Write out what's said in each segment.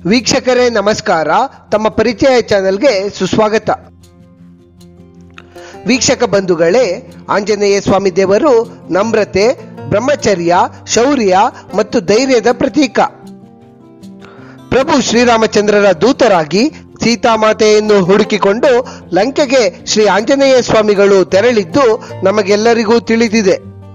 ವೀಕ್ಷಕರೇ ನಮಸ್ಕಾರ ತಮ್ಮ ಪರಿಚಯ ಚಾನೆಲ್ಗೆ ಸುಸ್ವಾಗತ ವೀಕ್ಷಕ ಬಂಧುಗಳೇ ಆಂಜನೇಯ ಸ್ವಾಮಿ ದೇವರು ನಮ್ರತೆ ಬ್ರಹ್ಮಚರ್ಯ ಶೌರ್ಯ ಮತ್ತು ಧೈರ್ಯದ ಪ್ರತೀಕ ಪ್ರಭು ಶ್ರೀರಾಮಚಂದ್ರರ ದೂತರಾಗಿ ಸೀತಾಮಾತೆಯನ್ನು ಹುಡುಕಿಕೊಂಡು ಲಂಕೆಗೆ ಶ್ರೀ ಆಂಜನೇಯ ಸ್ವಾಮಿಗಳು ತೆರಳಿದ್ದು ನಮಗೆಲ್ಲರಿಗೂ ತಿಳಿದಿದೆ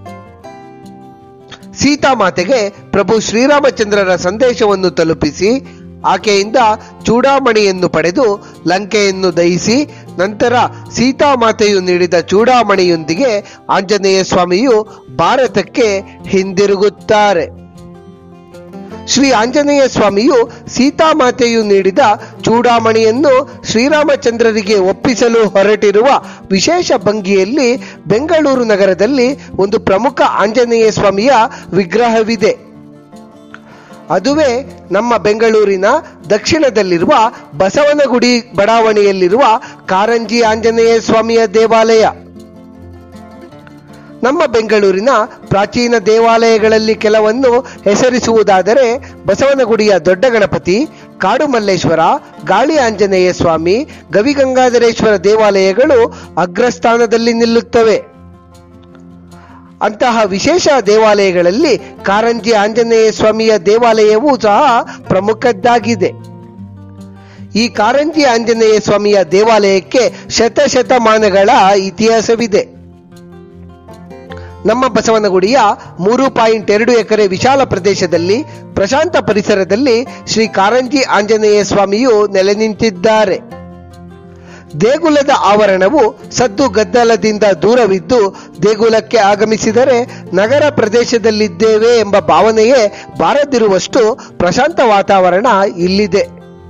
ಸೀತಾಮಾತೆಗೆ ಪ್ರಭು ಶ್ರೀರಾಮಚಂದ್ರರ ಸಂದೇಶವನ್ನು ತಲುಪಿಸಿ ಆಕೆಯಿಂದ ಚೂಡಾಮಣಿಯನ್ನು ಪಡೆದು ಲಂಕೆಯನ್ನು ದಹಿಸಿ ನಂತರ ಸೀತಾಮಾತೆಯು ನೀಡಿದ ಚೂಡಾಮಣಿಯೊಂದಿಗೆ ಆಂಜನೇಯ ಸ್ವಾಮಿಯು ಭಾರತಕ್ಕೆ ಹಿಂದಿರುಗುತ್ತಾರೆ ಶ್ರೀ ಆಂಜನೇಯ ಸ್ವಾಮಿಯು ಸೀತಾಮಾತೆಯು ನೀಡಿದ ಚೂಡಾಮಣಿಯನ್ನು ಶ್ರೀರಾಮಚಂದ್ರರಿಗೆ ಒಪ್ಪಿಸಲು ಹೊರಟಿರುವ ವಿಶೇಷ ಭಂಗಿಯಲ್ಲಿ ಬೆಂಗಳೂರು ನಗರದಲ್ಲಿ ಒಂದು ಪ್ರಮುಖ ಆಂಜನೇಯ ಸ್ವಾಮಿಯ ವಿಗ್ರಹವಿದೆ ಅದುವೇ ನಮ್ಮ ಬೆಂಗಳೂರಿನ ದಕ್ಷಿಣದಲ್ಲಿರುವ ಬಸವನಗುಡಿ ಬಡಾವಣೆಯಲ್ಲಿರುವ ಕಾರಂಜಿ ಆಂಜನೇಯ ಸ್ವಾಮಿಯ ದೇವಾಲಯ ನಮ್ಮ ಬೆಂಗಳೂರಿನ ಪ್ರಾಚೀನ ದೇವಾಲಯಗಳಲ್ಲಿ ಕೆಲವನ್ನು ಹೆಸರಿಸುವುದಾದರೆ ಬಸವನಗುಡಿಯ ದೊಡ್ಡ ಗಣಪತಿ ಕಾಡು ಮಲ್ಲೇಶ್ವರ ಗಾಳಿ ಆಂಜನೇಯ ಸ್ವಾಮಿ ಗವಿಗಂಗಾಧರೇಶ್ವರ ದೇವಾಲಯಗಳು ಅಗ್ರಸ್ಥಾನದಲ್ಲಿ ನಿಲ್ಲುತ್ತವೆ ಅಂತಹ ವಿಶೇಷ ದೇವಾಲಯಗಳಲ್ಲಿ ಕಾರಂಜಿ ಆಂಜನೇಯ ಸ್ವಾಮಿಯ ದೇವಾಲಯವೂ ಸಹ ಪ್ರಮುಖದ್ದಾಗಿದೆ ಈ ಕಾರಂಜಿ ಆಂಜನೇಯ ಸ್ವಾಮಿಯ ದೇವಾಲಯಕ್ಕೆ ಶತಶತಮಾನಗಳ ಇತಿಹಾಸವಿದೆ ನಮ್ಮ ಬಸವನಗುಡಿಯ ಮೂರು ಪಾಯಿಂಟ್ ಎರಡು ಎಕರೆ ವಿಶಾಲ ಪ್ರದೇಶದಲ್ಲಿ ಪ್ರಶಾಂತ ಪರಿಸರದಲ್ಲಿ ಶ್ರೀ ಕಾರಂಜಿ ಆಂಜನೇಯ ಸ್ವಾಮಿಯು ನೆಲೆ ನಿಂತಿದ್ದಾರೆ ದೇಗುಲದ ಆವರಣವು ಸದ್ದು ಗದ್ದಲದಿಂದ ದೂರವಿದ್ದು ದೇಗುಲಕ್ಕೆ ಆಗಮಿಸಿದರೆ ನಗರ ಪ್ರದೇಶದಲ್ಲಿದ್ದೇವೆ ಎಂಬ ಭಾವನೆಯೇ ಬಾರದಿರುವಷ್ಟು ಪ್ರಶಾಂತ ವಾತಾವರಣ ಇಲ್ಲಿದೆ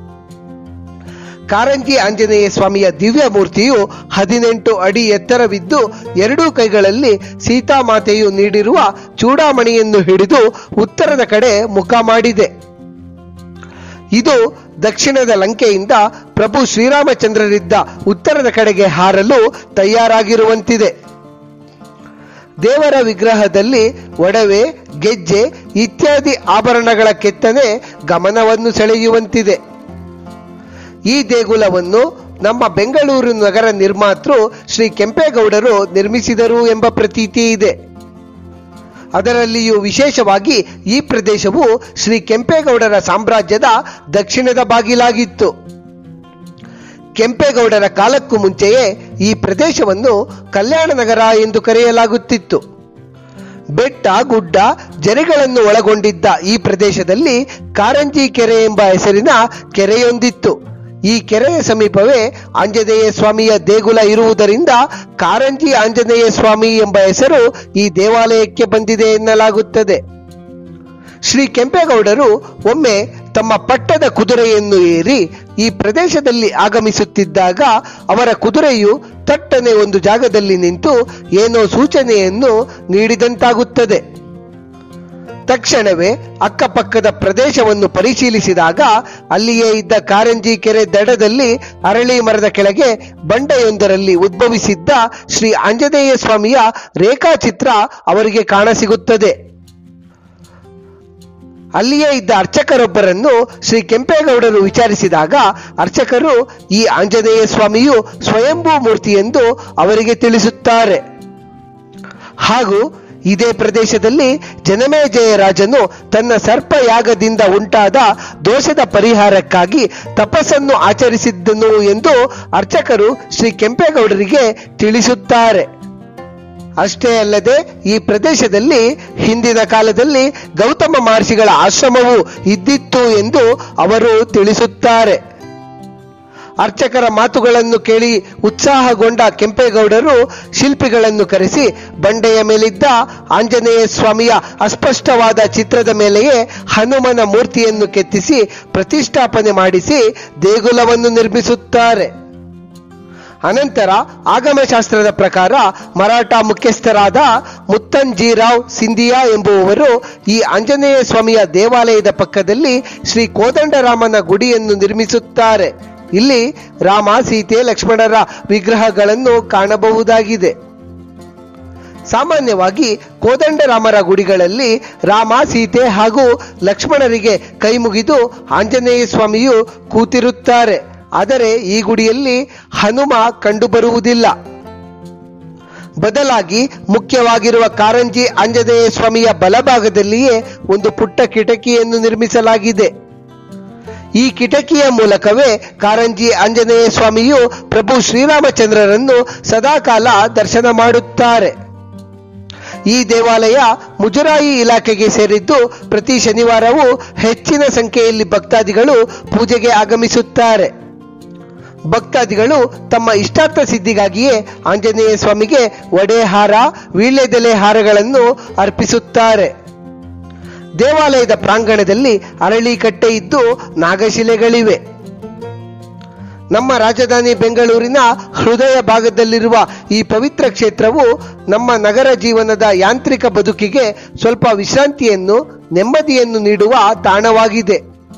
ಕಾರಂಜಿ ಆಂಜನೇಯ ಸ್ವಾಮಿಯ ದಿವ್ಯ ಮೂರ್ತಿಯು ಹದಿನೆಂಟು ಅಡಿ ಎತ್ತರವಿದ್ದು ಎರಡೂ ಕೈಗಳಲ್ಲಿ ಸೀತಾಮಾತೆಯು ನೀಡಿರುವ ಚೂಡಾಮಣಿಯನ್ನು ಹಿಡಿದು ಉತ್ತರದ ಕಡೆ ಮುಖ ಮಾಡಿದೆ ಇದು ದಕ್ಷಿಣದ ಲಂಕೆಯಿಂದ ಪ್ರಭು ಶ್ರೀರಾಮಚಂದ್ರರಿದ್ದ ಉತ್ತರದ ಕಡೆಗೆ ಹಾರಲು ತಯಾರಾಗಿರುವಂತಿದೆ ದೇವರ ವಿಗ್ರಹದಲ್ಲಿ ಒಡವೆ ಗೆಜ್ಜೆ ಇತ್ಯಾದಿ ಆಭರಣಗಳ ಕೆತ್ತನೆ ಗಮನವನ್ನು ಸೆಳೆಯುವಂತಿದೆ ಈ ದೇಗುಲವನ್ನು ನಮ್ಮ ಬೆಂಗಳೂರು ನಗರ ನಿರ್ಮಾತೃ ಶ್ರೀ ಕೆಂಪೇಗೌಡರು ನಿರ್ಮಿಸಿದರು ಎಂಬ ಪ್ರತೀತಿ ಇದೆ ಅದರಲ್ಲಿಯೂ ವಿಶೇಷವಾಗಿ ಈ ಪ್ರದೇಶವು ಶ್ರೀ ಕೆಂಪೇಗೌಡರ ಸಾಮ್ರಾಜ್ಯದ ದಕ್ಷಿಣದ ಬಾಗಿಲಾಗಿತ್ತು ಕೆಂಪೇಗೌಡರ ಕಾಲಕ್ಕೂ ಮುಂಚೆಯೇ ಈ ಪ್ರದೇಶವನ್ನು ಕಲ್ಯಾಣ ನಗರ ಎಂದು ಕರೆಯಲಾಗುತ್ತಿತ್ತು ಬೆಟ್ಟ ಗುಡ್ಡ ಜರಿಗಳನ್ನು ಒಳಗೊಂಡಿದ್ದ ಈ ಪ್ರದೇಶದಲ್ಲಿ ಕಾರಂಜಿ ಕೆರೆ ಎಂಬ ಹೆಸರಿನ ಕೆರೆಯೊಂದಿತ್ತು ಈ ಕೆರೆಯ ಸಮೀಪವೇ ಆಂಜನೇಯ ಸ್ವಾಮಿಯ ದೇಗುಲ ಇರುವುದರಿಂದ ಕಾರಂಜಿ ಆಂಜನೇಯ ಸ್ವಾಮಿ ಎಂಬ ಹೆಸರು ಈ ದೇವಾಲಯಕ್ಕೆ ಬಂದಿದೆ ಎನ್ನಲಾಗುತ್ತದೆ ಶ್ರೀ ಕೆಂಪೇಗೌಡರು ಒಮ್ಮೆ ತಮ್ಮ ಪಟ್ಟದ ಕುದುರೆಯನ್ನು ಏರಿ ಈ ಪ್ರದೇಶದಲ್ಲಿ ಆಗಮಿಸುತ್ತಿದ್ದಾಗ ಅವರ ಕುದುರೆಯು ತಟ್ಟನೆ ಒಂದು ಜಾಗದಲ್ಲಿ ನಿಂತು ಏನೋ ಸೂಚನೆಯನ್ನು ನೀಡಿದಂತಾಗುತ್ತದೆ ತಕ್ಷಣವೇ ಅಕ್ಕಪಕ್ಕದ ಪ್ರದೇಶವನ್ನು ಪರಿಶೀಲಿಸಿದಾಗ ಅಲ್ಲಿಯೇ ಇದ್ದ ಕಾರಂಜಿ ಕೆರೆ ದಡದಲ್ಲಿ ಅರಳಿ ಮರದ ಕೆಳಗೆ ಬಂಡೆಯೊಂದರಲ್ಲಿ ಉದ್ಭವಿಸಿದ್ದ ಶ್ರೀ ಆಂಜನೇಯ ಸ್ವಾಮಿಯ ರೇಖಾಚಿತ್ರ ಅವರಿಗೆ ಕಾಣಸಿಗುತ್ತದೆ ಅಲ್ಲಿಯೇ ಇದ್ದ ಅರ್ಚಕರೊಬ್ಬರನ್ನು ಶ್ರೀ ಕೆಂಪೇಗೌಡರು ವಿಚಾರಿಸಿದಾಗ ಅರ್ಚಕರು ಈ ಆಂಜನೇಯ ಸ್ವಾಮಿಯು ಸ್ವಯಂಭೂ ಮೂರ್ತಿ ಎಂದು ಅವರಿಗೆ ತಿಳಿಸುತ್ತಾರೆ ಹಾಗೂ ಇದೇ ಪ್ರದೇಶದಲ್ಲಿ ಜನಮೇಜಯ ರಾಜನು ತನ್ನ ಸರ್ಪಯಾಗದಿಂದ ಉಂಟಾದ ದೋಷದ ಪರಿಹಾರಕ್ಕಾಗಿ ತಪಸ್ಸನ್ನು ಆಚರಿಸಿದ್ದನು ಎಂದು ಅರ್ಚಕರು ಶ್ರೀ ಕೆಂಪೇಗೌಡರಿಗೆ ತಿಳಿಸುತ್ತಾರೆ ಅಷ್ಟೇ ಅಲ್ಲದೆ ಈ ಪ್ರದೇಶದಲ್ಲಿ ಹಿಂದಿನ ಕಾಲದಲ್ಲಿ ಗೌತಮ ಮಹರ್ಷಿಗಳ ಆಶ್ರಮವು ಇದ್ದಿತ್ತು ಎಂದು ಅವರು ತಿಳಿಸುತ್ತಾರೆ ಅರ್ಚಕರ ಮಾತುಗಳನ್ನು ಕೇಳಿ ಉತ್ಸಾಹಗೊಂಡ ಕೆಂಪೇಗೌಡರು ಶಿಲ್ಪಿಗಳನ್ನು ಕರೆಸಿ ಬಂಡೆಯ ಮೇಲಿದ್ದ ಆಂಜನೇಯ ಸ್ವಾಮಿಯ ಅಸ್ಪಷ್ಟವಾದ ಚಿತ್ರದ ಮೇಲೆಯೇ ಹನುಮನ ಮೂರ್ತಿಯನ್ನು ಕೆತ್ತಿಸಿ ಪ್ರತಿಷ್ಠಾಪನೆ ಮಾಡಿಸಿ ದೇಗುಲವನ್ನು ನಿರ್ಮಿಸುತ್ತಾರೆ ಅನಂತರ ಆಗಮಶಾಸ್ತ್ರದ ಪ್ರಕಾರ ಮರಾಠ ಮುಖ್ಯಸ್ಥರಾದ ಮುತ್ತನ್ಜೀರಾವ್ ಸಿಂಧಿಯಾ ಎಂಬುವವರು ಈ ಆಂಜನೇಯ ಸ್ವಾಮಿಯ ದೇವಾಲಯದ ಪಕ್ಕದಲ್ಲಿ ಶ್ರೀ ಕೋದಂಡರಾಮನ ಗುಡಿಯನ್ನು ನಿರ್ಮಿಸುತ್ತಾರೆ ಇಲ್ಲಿ ರಾಮ ಸೀತೆ ಲಕ್ಷ್ಮಣರ ವಿಗ್ರಹಗಳನ್ನು ಕಾಣಬಹುದಾಗಿದೆ ಸಾಮಾನ್ಯವಾಗಿ ಕೋದಂಡರಾಮರ ಗುಡಿಗಳಲ್ಲಿ ರಾಮ ಸೀತೆ ಹಾಗೂ ಲಕ್ಷ್ಮಣರಿಗೆ ಕೈ ಮುಗಿದು ಆಂಜನೇಯ ಸ್ವಾಮಿಯು ಕೂತಿರುತ್ತಾರೆ ಆದರೆ ಈ ಗುಡಿಯಲ್ಲಿ ಹನುಮ ಕಂಡುಬರುವುದಿಲ್ಲ ಬದಲಾಗಿ ಮುಖ್ಯವಾಗಿರುವ ಕಾರಂಜಿ ಆಂಜನೇಯ ಸ್ವಾಮಿಯ ಬಲಭಾಗದಲ್ಲಿಯೇ ಒಂದು ಪುಟ್ಟ ಕಿಟಕಿಯನ್ನು ನಿರ್ಮಿಸಲಾಗಿದೆ ಈ ಕಿಟಕಿಯ ಮೂಲಕವೇ ಕಾರಂಜಿ ಆಂಜನೇಯ ಸ್ವಾಮಿಯು ಪ್ರಭು ಶ್ರೀರಾಮಚಂದ್ರರನ್ನು ಸದಾಕಾಲ ದರ್ಶನ ಮಾಡುತ್ತಾರೆ ಈ ದೇವಾಲಯ ಮುಜರಾಯಿ ಇಲಾಖೆಗೆ ಸೇರಿದ್ದು ಪ್ರತಿ ಶನಿವಾರವೂ ಹೆಚ್ಚಿನ ಸಂಖ್ಯೆಯಲ್ಲಿ ಭಕ್ತಾದಿಗಳು ಪೂಜೆಗೆ ಆಗಮಿಸುತ್ತಾರೆ ಭಕ್ತಾದಿಗಳು ತಮ್ಮ ಇಷ್ಟಾರ್ಥ ಸಿದ್ಧಿಗಾಗಿಯೇ ಆಂಜನೇಯ ಸ್ವಾಮಿಗೆ ಒಡೆ ಹಾರ ವೀಳ್ಯದೆಲೆ ಹಾರಗಳನ್ನು ಅರ್ಪಿಸುತ್ತಾರೆ ದೇವಾಲಯದ ಪ್ರಾಂಗಣದಲ್ಲಿ ಅರಳಿ ಕಟ್ಟೆ ಇದ್ದು ನಾಗಶಿಲೆಗಳಿವೆ ನಮ್ಮ ರಾಜಧಾನಿ ಬೆಂಗಳೂರಿನ ಹೃದಯ ಭಾಗದಲ್ಲಿರುವ ಈ ಪವಿತ್ರ ಕ್ಷೇತ್ರವು ನಮ್ಮ ನಗರ ಜೀವನದ ಯಾಂತ್ರಿಕ ಬದುಕಿಗೆ ಸ್ವಲ್ಪ ವಿಶ್ರಾಂತಿಯನ್ನು ನೆಮ್ಮದಿಯನ್ನು ನೀಡುವ ತಾಣವಾಗಿದೆ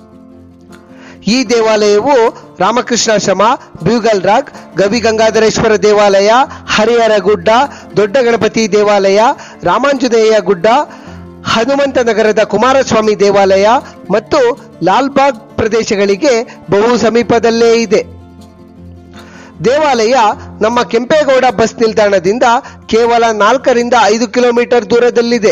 ಈ ದೇವಾಲಯವು ರಾಮಕೃಷ್ಣಾಶ್ರಮ ಬ್ಯೂಗಲ್ ರಾಗ್ ಗವಿ ಗಂಗಾಧರೇಶ್ವರ ದೇವಾಲಯ ಹರಿಹರ ಗುಡ್ಡ ದೊಡ್ಡ ಗಣಪತಿ ದೇವಾಲಯ ರಾಮಾಂಜನೇಯ ಗುಡ್ಡ ಹನುಮಂತ ನಗರದ ಕುಮಾರಸ್ವಾಮಿ ದೇವಾಲಯ ಮತ್ತು ಲಾಲ್ಬಾಗ್ ಪ್ರದೇಶಗಳಿಗೆ ಬಹು ಸಮೀಪದಲ್ಲೇ ಇದೆ ದೇವಾಲಯ ನಮ್ಮ ಕೆಂಪೇಗೌಡ ಬಸ್ ನಿಲ್ದಾಣದಿಂದ ಕೇವಲ ನಾಲ್ಕರಿಂದ ಐದು ಕಿಲೋಮೀಟರ್ ದೂರದಲ್ಲಿದೆ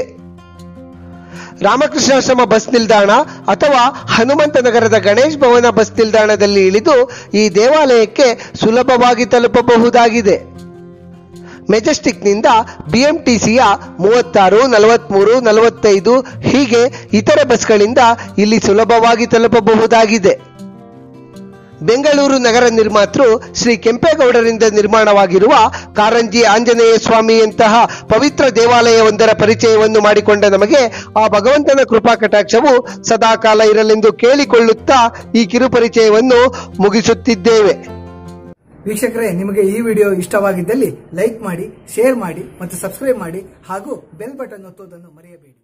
ರಾಮಕೃಷ್ಣಾಶ್ರಮ ಬಸ್ ನಿಲ್ದಾಣ ಅಥವಾ ಹನುಮಂತ ನಗರದ ಗಣೇಶ್ ಭವನ ಬಸ್ ನಿಲ್ದಾಣದಲ್ಲಿ ಇಳಿದು ಈ ದೇವಾಲಯಕ್ಕೆ ಸುಲಭವಾಗಿ ತಲುಪಬಹುದಾಗಿದೆ ಮೆಜೆಸ್ಟಿಕ್ನಿಂದ ಬಿಎಂಟಿಸಿಯ ಮೂವತ್ತಾರು ನಲವತ್ಮೂರು ನಲವತ್ತೈದು ಹೀಗೆ ಇತರೆ ಬಸ್ಗಳಿಂದ ಇಲ್ಲಿ ಸುಲಭವಾಗಿ ತಲುಪಬಹುದಾಗಿದೆ ಬೆಂಗಳೂರು ನಗರ ನಿರ್ಮಾತೃ ಶ್ರೀ ಕೆಂಪೇಗೌಡರಿಂದ ನಿರ್ಮಾಣವಾಗಿರುವ ಕಾರಂಜಿ ಆಂಜನೇಯ ಸ್ವಾಮಿಯಂತಹ ಪವಿತ್ರ ದೇವಾಲಯವೊಂದರ ಪರಿಚಯವನ್ನು ಮಾಡಿಕೊಂಡ ನಮಗೆ ಆ ಭಗವಂತನ ಕೃಪಾ ಕಟಾಕ್ಷವು ಸದಾಕಾಲ ಇರಲೆಂದು ಕೇಳಿಕೊಳ್ಳುತ್ತಾ ಈ ಕಿರು ಪರಿಚಯವನ್ನು ಮುಗಿಸುತ್ತಿದ್ದೇವೆ ವೀಕ್ಷಕರೇ ನಿಮಗೆ ಈ ವಿಡಿಯೋ ಇಷ್ಟವಾಗಿದ್ದಲ್ಲಿ ಲೈಕ್ ಮಾಡಿ ಶೇರ್ ಮಾಡಿ ಮತ್ತು ಸಬ್ಸ್ಕ್ರೈಬ್ ಮಾಡಿ ಹಾಗೂ ಬೆಲ್ ಬಟನ್ ಒತ್ತುವುದನ್ನು ಮರೆಯಬೇಡಿ